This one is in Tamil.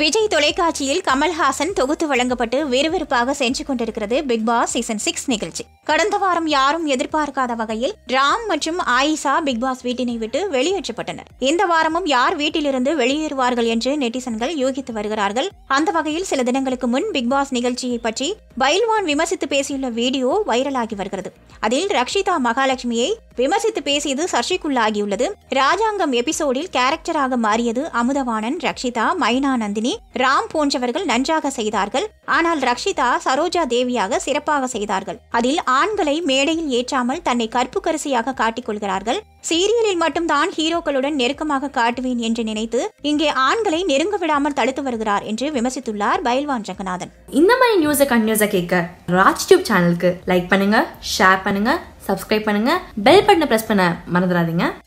விஜய் தொலைக்காட்சியில் கமல்ஹாசன் தொகுத்து வழங்கப்பட்டு விறுவிறுப்பாக சென்று கொண்டிருக்கிறது பிக் பாஸ் சீசன் சிக்ஸ் நிகழ்ச்சி கடந்த வாரம் யாரும் எதிர்பார்க்காத வகையில் ராம் மற்றும் ஆயிஷா பிக் பாஸ் வீட்டினை விட்டு வெளியேற்றப்பட்டனர் இந்த வாரமும் யார் வீட்டிலிருந்து வெளியேறுவார்கள் என்று நெட்டிசன்கள் யூகித்து வருகிறார்கள் அந்த வகையில் சில தினங்களுக்கு முன் பிக் பாஸ் நிகழ்ச்சியை பற்றி பைல்வான் விமர்சித்து பேசியுள்ள வீடியோ வைரலாகி வருகிறது அதில் ரக்ஷிதா மகாலட்சுமியை விமர்சித்து பேசியது சர்ச்சைக்குள்ளாகியுள்ளது ராஜாங்கம் எபிசோடில் கேரக்டராக மாறியது அமுதவாணன் ரக்ஷிதா மைனா நந்தினி ராம் போன்றவர்கள் நன்றாக செய்தார்கள் ஆனால் ரக்ஷிதா சரோஜா தேவியாக சிறப்பாக செய்தார்கள் அதில் ஆண்களை மேடையில் ஏற்றாமல் தன்னை கற்புக்கரிசியாக காட்டிக் கொள்கிறார்கள் சீரியலில் மட்டும்தான் ஹீரோக்களுடன் நெருக்கமாக காட்டுவேன் என்று நினைத்து இங்கே ஆண்களை நெருங்க விடாமல் தடுத்து வருகிறார் என்று விமர்சித்துள்ளார் பைல்வான் ஜெகநாதன் இந்த மாதிரி நியூஸை கண்டினியூஸாக கேட்க ராஜ் டியூப் சேனலுக்கு லைக் பண்ணுங்க ஷேர் பண்ணுங்க சப்ஸ்கிரைப் பண்ணுங்க பெல் பட்டனை ப்ரெஸ் பண்ண மறந்துடாதீங்க